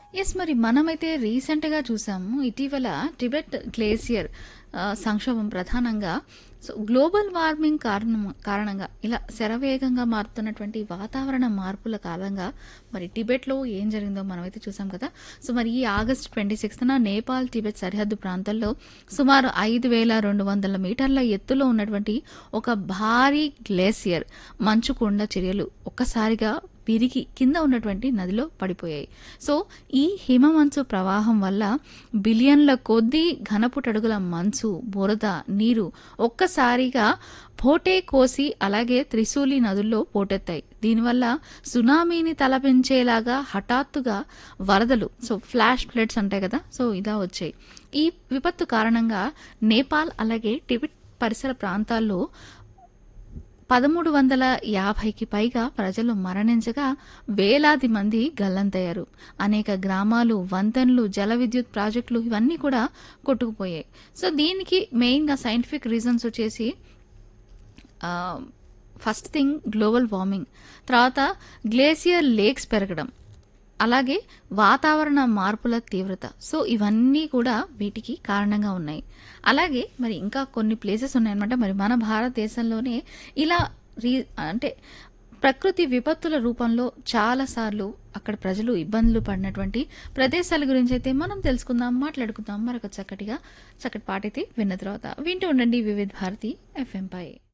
yes మరి మనమైతే రీసెంట్గా చూసాము ఇటీవల టిబెట్ గ్లేసియర్ ఆ, సంక్షోభం ప్రధానంగా సో గ్లోబల్ వార్మింగ్ కారణం కారణంగా ఇలా శరవేగంగా మారుతున్నటువంటి వాతావరణ మార్పుల కారణంగా మరి టిబెట్లో ఏం జరిగిందో మనమైతే చూసాం కదా సో మరి ఈ ఆగస్ట్ ట్వంటీ సిక్స్త్న నేపాల్ టిబెట్ సరిహద్దు ప్రాంతాల్లో సుమారు ఐదు వేల రెండు వందల మీటర్ల ఎత్తులో ఉన్నటువంటి ఒక భారీ గ్లేసియర్ మంచు కొండ చర్యలు ఒక్కసారిగా విరిగి కింద ఉన్నటువంటి నదిలో పడిపోయాయి సో ఈ హిమమంచు ప్రవాహం వల్ల బిలియన్ల కొద్దీ ఘనపుటడుగుల మంచు బురద నీరు ఒక్కసారిగా పోటే కోసి అలాగే త్రిశూలి నదుల్లో పోటెత్తాయి దీనివల్ల సునామీని తలపించేలాగా హఠాత్తుగా వరదలు సో ఫ్లాష్ ఫ్లడ్స్ అంటాయి కదా సో ఇలా వచ్చాయి ఈ విపత్తు కారణంగా నేపాల్ అలాగే టిబెట్ పరిసర ప్రాంతాల్లో పదమూడు వందల యాభైకి పైగా ప్రజలు మరణించగా వేలాది మంది గల్లంతయ్యారు అనేక గ్రామాలు వంతెనలు జల విద్యుత్ ప్రాజెక్టులు ఇవన్నీ కూడా కొట్టుకుపోయాయి సో దీనికి మెయిన్గా సైంటిఫిక్ రీజన్స్ వచ్చేసి ఆ, ఫస్ట్ థింగ్ గ్లోబల్ వార్మింగ్ తర్వాత గ్లేసియర్ లేక్స్ పెరగడం అలాగే వాతావరణ మార్పుల తీవ్రత సో ఇవన్నీ కూడా వీటికి కారణంగా ఉన్నాయి అలాగే మరి ఇంకా కొన్ని ప్లేసెస్ ఉన్నాయన్నమాట మరి మన భారతదేశంలోనే ఇలా రీ అంటే ప్రకృతి విపత్తుల రూపంలో చాలాసార్లు అక్కడ ప్రజలు ఇబ్బందులు పడినటువంటి ప్రదేశాల గురించి అయితే మనం తెలుసుకుందాం మాట్లాడుకుందాం మరొక చక్కటిగా చక్కటి పాట అయితే విన్న తర్వాత వింటూ ఉండండి వివిధ భారతి ఎఫ్ఎం పై